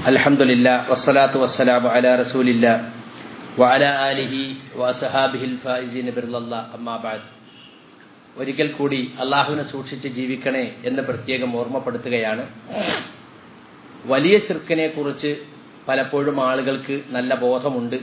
الحمد لله والصلاة والسلام على رسول الله وعلى آله وأصحابه الفائزين برضا الله أما بعد ഒരിക്കൽ കൂടി അള്ളാഹുവിനെ സൂക്ഷിച്ച് ജീവിക്കണേ എന്ന് പ്രത്യേകം ഓർമ്മപ്പെടുത്തുകയാണ് വലിയ ശിർക്കിനെ കുറിച്ച് പലപ്പോഴും ആളുകൾക്ക് നല്ല ബോധമുണ്ട്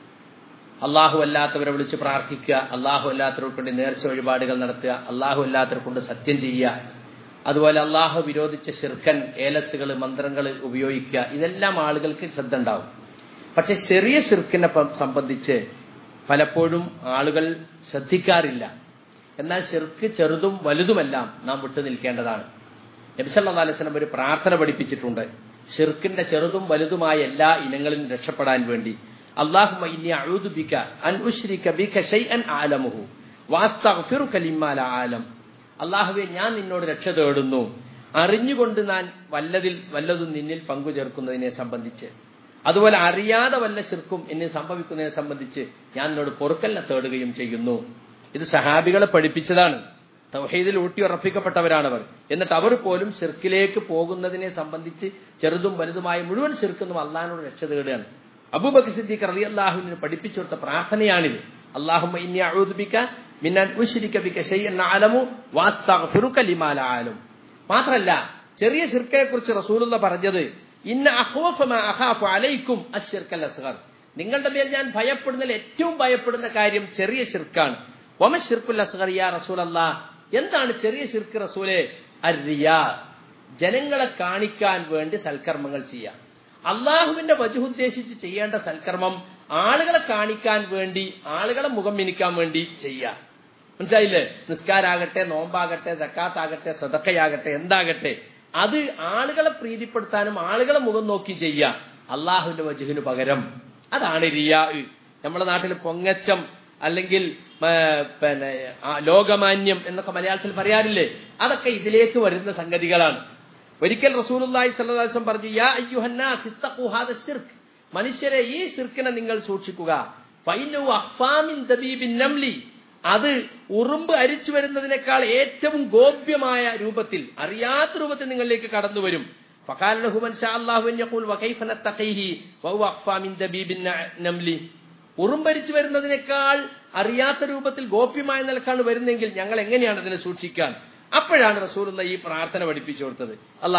അള്ളാഹു അല്ലാത്തവരെ വിളിച്ച് പ്രാർത്ഥിക്കുക അള്ളാഹു അല്ലാത്തവരെ കൊണ്ട് നേർച്ച വഴിപാടുകൾ നടത്തുക അള്ളാഹു അല്ലാത്തവരെ കൊണ്ട് സത്യം ചെയ്യുക അതുപോലെ അള്ളാഹു വിരോധിച്ച ശിർക്കൻ ഏലസുകൾ മന്ത്രങ്ങൾ ഉപയോഗിക്കുക ഇതെല്ലാം ആളുകൾക്ക് ശ്രദ്ധ ഉണ്ടാവും പക്ഷെ ചെറിയ ശിർക്കിനെ സംബന്ധിച്ച് പലപ്പോഴും ആളുകൾ ശ്രദ്ധിക്കാറില്ല എന്നാൽ ശിർക്ക് ചെറുതും വലുതുമെല്ലാം നാം വിട്ടു നിൽക്കേണ്ടതാണ് നബിസല്ലാ അലൈവലം ഒരു പ്രാർത്ഥന പഠിപ്പിച്ചിട്ടുണ്ട് ഷിർക്കിന്റെ ചെറുതും വലുതുമായ എല്ലാ ഇനങ്ങളിലും രക്ഷപ്പെടാൻ വേണ്ടി അള്ളാഹുമ ഇന്നി അഊദു ബിക അൻ ഉശ്രിക ബിക ഷൈഅൻ ആലമുഹു വാസ്തഗ്ഫിറുക ലിമ്മാ ലാ ആലം അള്ളാഹുവെ ഞാൻ നിന്നോട് രക്ഷ തേടുന്നു അറിഞ്ഞുകൊണ്ട് ഞാൻ വല്ലതിൽ വല്ലതും നിന്നിൽ പങ്കു ചേർക്കുന്നതിനെ സംബന്ധിച്ച് അതുപോലെ അറിയാതെ വല്ല ശിർക്കും എന്നെ സംഭവിക്കുന്നതിനെ സംബന്ധിച്ച് ഞാൻ നിന്നോട് പൊറുക്കലിനെ തേടുകയും ചെയ്യുന്നു ഇത് സഹാബികളെ പഠിപ്പിച്ചതാണ് തൗഹീദിൽ ഊട്ടി ഉറപ്പിക്കപ്പെട്ടവരാണവർ എന്നിട്ട് അവർ പോലും ഷിർക്കിലേക്ക് പോകുന്നതിനെ സംബന്ധിച്ച് ചെറുതും വലുതുമായ മുഴുവൻ ഷിർക്കെന്നും അള്ളഹാനോട് രക്ഷ തേടുകയാണ് അബൂബക്കർ സിദ്ദീഖ് റലി അള്ളാഹുവിന് പഠിപ്പിച്ചു കൊടുത്ത പ്രാർത്ഥനയാണിത് അള്ളാഹുമ്മ ഇന്നി അഊദുബിക മിന്നൻ ഉശ്രിക ബിക ഷൈഅൻ അലമു വാസ്തഗ്ഫിറുക ലിമാ ലാ അലം മാത്രല്ല ചെറിയ ഷിർക്കിനെ കുറിച്ച് റസൂലുള്ള പറഞ്ഞത് ഇന്ന അഖ്വഫ മാ അഖാഫു അലൈക്കും അശ്ശിർക്കൽ അസ്ഗർ നിങ്ങളുടെ മേൽ ഞാൻ ഭയപ്പെടുന്നതിൽ ഏറ്റവും ഭയപ്പെടുന്ന കാര്യം ചെറിയ ഷിർക്കാണ് ഒമ ഷിർക്കുൽ അസ്ഗർ യാ റസൂലല്ലാ എന്താണ് ചെറിയ ഷിർക്ക് റസൂലെ അരിയാ ജനങ്ങളെ കാണിക്കാൻ വേണ്ടി സൽക്കർമ്മങ്ങൾ ചെയ്യാം അള്ളാഹുവിന്റെ വജുദ്ദേശിച്ച് ചെയ്യേണ്ട സൽക്കർമ്മം ആളുകളെ കാണിക്കാൻ വേണ്ടി ആളുകളെ മുഖം മിനിക്കാൻ വേണ്ടി ചെയ്യാം മനസ്സിലായില്ലേ നിസ്കാരാകട്ടെ നോമ്പാകട്ടെ സക്കാത്താകട്ടെ സദക്കയാകട്ടെ എന്താകട്ടെ അത് ആളുകളെ പ്രീതിപ്പെടുത്താനും ആളുകളെ മുഖം നോക്കി ചെയ്യാം അള്ളാഹുവിന്റെ വജുഹിന് പകരം അതാണ് റിയാ നമ്മുടെ നാട്ടിൽ പൊങ്ങച്ചം അല്ലെങ്കിൽ പിന്നെ ലോകമാന്യം എന്നൊക്കെ മലയാളത്തിൽ പറയാറില്ലേ അതൊക്കെ ഇതിലേക്ക് വരുന്ന സംഗതികളാണ് ഒരിക്കൽ റസൂലുള്ളാഹി സ്വല്ലല്ലാഹു അലൈഹി വസല്ലം പറഞ്ഞു യാ അയ്യുഹന്നാസ് ഇത്തഖു ഹാദ ശിർക്ക് മനുഷ്യരെ ഈ ശിർക്കിനെ നിങ്ങൾ സൂക്ഷിക്കുക ഫൈനു അഫ്ഫാമിൻ ദബീബിൻ നംലി അത് ഉറുമ്പ് അരിച്ചു വരുന്നതിനേക്കാൾ ഏറ്റവും ഗോപ്യമായ രൂപത്തിൽ അറിയാത്ത രൂപത്തിൽ നിങ്ങളിലേക്ക് കടന്നു വരും فقال له من شاء الله ان يقول وكيف نتقيه وهو اخفى من دبيب النمل ഉറുമ്പരിച്ചു വരുന്നതിനേക്കാൾ അറിയാത്ത രൂപത്തിൽ ഗോപ്യമായ നിലക്കാണ് വരുന്നെങ്കിൽ ഞങ്ങൾ എങ്ങനെയാണ് അതിനെ സൂക്ഷിക്കാൻ അപ്പോഴാണ് റസൂലുള്ള ഈ പ്രാർത്ഥന പഠിപ്പിച്ചു കൊടുത്തത്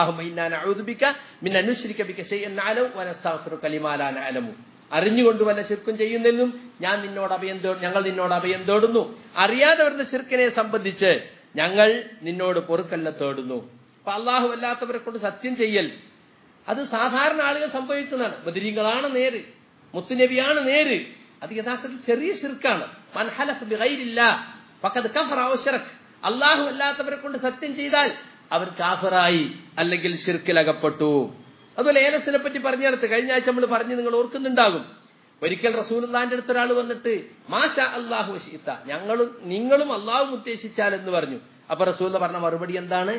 അള്ളാഹു അറിഞ്ഞുകൊണ്ട് വല്ല ശിർക്കും ചെയ്യുന്നതിനും ഞാൻ നിന്നോട് അഭയം ഞങ്ങൾ നിന്നോട് അഭയം തേടുന്നു അറിയാതെ വരുന്ന ശിർക്കിനെ സംബന്ധിച്ച് ഞങ്ങൾ നിന്നോട് പൊറുക്കല്ല തേടുന്നു അപ്പൊ അള്ളാഹു അല്ലാത്തവരെ കൊണ്ട് സത്യം ചെയ്യൽ അത് സാധാരണ ആളുകൾ സംഭവിക്കുന്നതാണ് ബദരീങ്ങളാണ് നേര് മുത്തുനബിയാണ് നേര് അത് യഥാർത്ഥത്തിൽ ചെറിയ ശിർക്കാണ് മൻഹലഫ് ബിഗൈരില്ല ഫഖദ് കഫറ ഔ ശിർക്ക് അല്ലാഹു അല്ലാത്തവരെ കൊണ്ട് സത്യം ചെയ്താൽ അവർ കാഫറായി അല്ലെങ്കിൽ ഷിർക്കിലകപ്പെട്ടു അതുപോലെ ഏലസിനെ പറ്റി പറഞ്ഞെടുത്ത് കഴിഞ്ഞ ആഴ്ച നമ്മൾ പറഞ്ഞ് നിങ്ങൾ ഓർക്കുന്നുണ്ടാകും ഒരിക്കൽ റസൂലുള്ളാന്റെ അടുത്ത് ഒരാൾ വന്നിട്ട് മാഷ അള്ളാഹു വശീത്ത ഞങ്ങളും നിങ്ങളും അള്ളാഹു ഉദ്ദേശിച്ചാൽ എന്ന് പറഞ്ഞു അപ്പൊ റസൂൽ പറഞ്ഞ മറുപടി എന്താണ്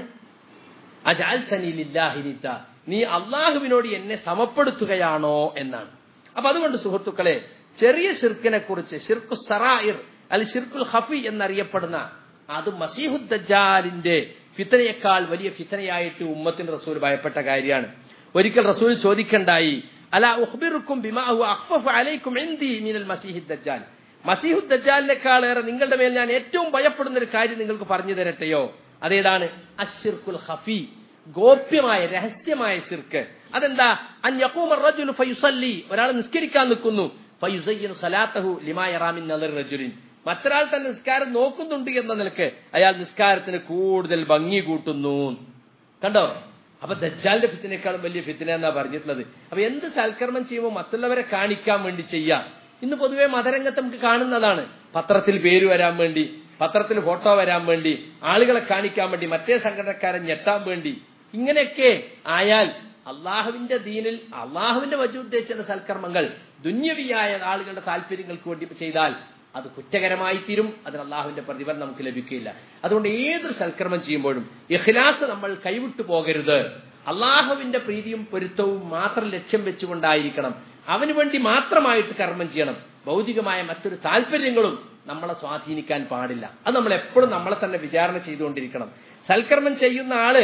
അജാൽ തനിലില്ലാഹിനിത്ത നീ അള്ളാഹുവിനോട് എന്നെ സമപ്പെടുത്തുകയാണോ എന്നാണ് അപ്പൊ അതുകൊണ്ട് സുഹൃത്തുക്കളെ ചെറിയ ഷിർക്കിനെ കുറിച്ച് ഷിർക്കു സറായിർ അൽ ഷിർക്കുൽ ഹഫി എന്നറിയപ്പെടുന്ന അത് മസീഹുദ്ദാലിന്റെ ഫിത്തനയേക്കാൾ വലിയ ഫിത്തനയായിട്ട് ഉമ്മത്തിന് റസൂൽ ഭയപ്പെട്ട കാര്യമാണ് ഒരിക്കൽ റസൂൽ ചോദിക്കണ്ടായി അല ഉഹ്ബിറുക്കും ബിമാഹു അഖ്ഫഫു അലൈക്കും എന്തി മിനൽ മസീഹുദ് ദജ്ജാൽ മസീഹുദ് ദജ്ജാലിനേക്കാൾ ഏറെ നിങ്ങളുടെ മേൽ ഞാൻ ഏറ്റവും ഭയപ്പെടുന്ന ഒരു കാര്യം നിങ്ങൾക്ക് പറഞ്ഞു തരട്ടെയോ അതേതാണ് അഷിർക്കുൽ ഹഫി ഗോപ്യമായ രഹസ്യമായ ശിർക്ക് അതെന്താ അൻയഖൂമർ ഫയുസല്ലി ഒരാൾ നിസ്കരിക്കാൻ നിൽക്കുന്നു ഫയുസയ്യിനു സലാത്തഹു ലിമാ യറാമിൻ നദർ റജുലിൻ മറ്റൊരാൾ തന്നെ നിസ്കാരം നോക്കുന്നുണ്ട് എന്ന നിലക്ക് അയാൾ നിസ്കാരത്തിന് കൂടുതൽ ഭംഗി കൂട്ടുന്നു കണ്ടോ അപ്പൊ ദജ്ജാലിന്റെ ഫിത്തിനേക്കാളും വലിയ ഫിത്തിന എന്നാ പറഞ്ഞിട്ടുള്ളത് അപ്പൊ എന്ത് സൽക്കർമ്മം ചെയ്യുമ്പോൾ മറ്റുള്ളവരെ കാണിക്കാൻ വേണ്ടി ചെയ്യാം ഇന്ന് പൊതുവെ മതരംഗത്ത് നമുക്ക് കാണുന്നതാണ് പത്രത്തിൽ പേര് വരാൻ വേണ്ടി പത്രത്തിൽ ഫോട്ടോ വരാൻ വേണ്ടി ആളുകളെ കാണിക്കാൻ വേണ്ടി മറ്റേ സംഘടനക്കാരെ ഞെട്ടാൻ വേണ്ടി ഇങ്ങനെയൊക്കെ ആയാൽ അള്ളാഹുവിന്റെ ദീനിൽ അള്ളാഹുവിന്റെ വജു ഉദ്ദേശിച്ച സൽക്കർമ്മങ്ങൾ ദുന്യവിയായ ആളുകളുടെ താല്പര്യങ്ങൾക്ക് വേണ്ടി ചെയ്താൽ അത് കുറ്റകരമായി തീരും അതിന് അള്ളാഹുവിന്റെ പ്രതിഫലം നമുക്ക് ലഭിക്കില്ല അതുകൊണ്ട് ഏതൊരു സൽക്കർമ്മം ചെയ്യുമ്പോഴും ഇഖ്ലാസ് നമ്മൾ കൈവിട്ടു പോകരുത് അള്ളാഹുവിന്റെ പ്രീതിയും പൊരുത്തവും മാത്രം ലക്ഷ്യം വെച്ചുകൊണ്ടായിരിക്കണം അവന് വേണ്ടി മാത്രമായിട്ട് കർമ്മം ചെയ്യണം ഭൗതികമായ മറ്റൊരു താല്പര്യങ്ങളും നമ്മളെ സ്വാധീനിക്കാൻ പാടില്ല അത് നമ്മൾ എപ്പോഴും നമ്മളെ തന്നെ വിചാരണ ചെയ്തുകൊണ്ടിരിക്കണം സൽക്കർമ്മം ചെയ്യുന്ന ആള്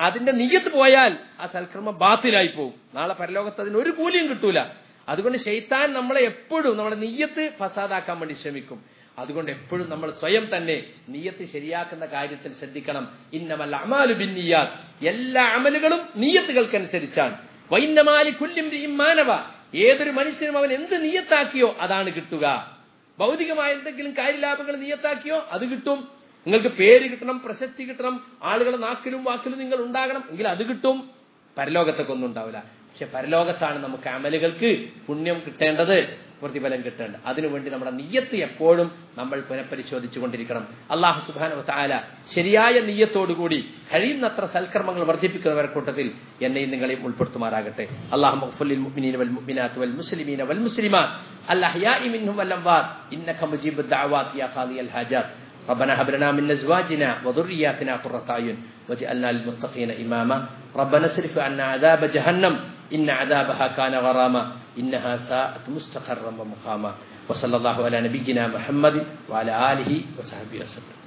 അതിന്റെ നീയത്ത് പോയാൽ ആ സൽക്കർമ്മം ബാത്തിലായി പോകും നാളെ പരലോകത്ത് അതിന് ഒരു കൂലിയും കിട്ടൂല അതുകൊണ്ട് ഷെയ്ത്താൻ നമ്മളെ എപ്പോഴും നമ്മളെ നീയത്ത് ഫസാദാക്കാൻ വേണ്ടി ശ്രമിക്കും അതുകൊണ്ട് എപ്പോഴും നമ്മൾ സ്വയം തന്നെ നീയത്ത് ശരിയാക്കുന്ന കാര്യത്തിൽ ശ്രദ്ധിക്കണം ഇന്നമല്ല അമാലു ബിന്നിയാത്ത് എല്ലാ അമലുകളും നീയത്തുകൾക്കനുസരിച്ചാണ് വൈന്നമാലി കുല്യം മാനവ ഏതൊരു മനുഷ്യനും അവൻ എന്ത് നീയത്താക്കിയോ അതാണ് കിട്ടുക ഭൗതികമായ എന്തെങ്കിലും കാര്യലാഭങ്ങൾ നീയത്താക്കിയോ അത് കിട്ടും നിങ്ങൾക്ക് പേര് കിട്ടണം പ്രശസ്തി കിട്ടണം ആളുകളെ നാക്കിലും വാക്കിലും നിങ്ങൾ ഉണ്ടാകണം എങ്കിൽ അത് കിട്ടും പരലോകത്തൊക്കെ ഒന്നും ഉണ്ടാവില്ല പക്ഷെ പരലോകത്താണ് നമുക്ക് അമലുകൾക്ക് പുണ്യം കിട്ടേണ്ടത് പ്രതിഫലം കിട്ടേണ്ടത് അതിനുവേണ്ടി നമ്മുടെ നീയത്ത് എപ്പോഴും നമ്മൾ പുനഃപരിശോധിച്ചു കൊണ്ടിരിക്കണം അള്ളാഹു സുബാന താല ശരിയായ നീയത്തോടുകൂടി കഴിയുന്നത്ര സൽക്കർമ്മങ്ങൾ വർദ്ധിപ്പിക്കുന്നവരെ കൂട്ടത്തിൽ എന്നെയും നിങ്ങളെയും ഉൾപ്പെടുത്തുമാറാകട്ടെ അള്ളാഹു മഖ്ഫുലിൽ മുഅ്മിനീന വൽ മുഅ്മിനാത്ത് വൽ മുസ്ലിമീന വൽ മുസ്ലിമാത്ത് അൽഅഹ്യാഇ മിൻഹും വൽ അംവാത്ത് ഇന്നക മുജീബുദ് ദഅവാത്ത് യാ ഖാദിയൽ ഹാജാത്ത് ربنا هب لنا من ازواجنا وذرياتنا قرة اعين واجعلنا للمتقين اماما ربنا اصرف عنا عذاب جهنم ان عذابها كان غراما انها ساءت مستقرا ومقاما وصلى الله على نبينا محمد وعلى اله وصحبه وسلم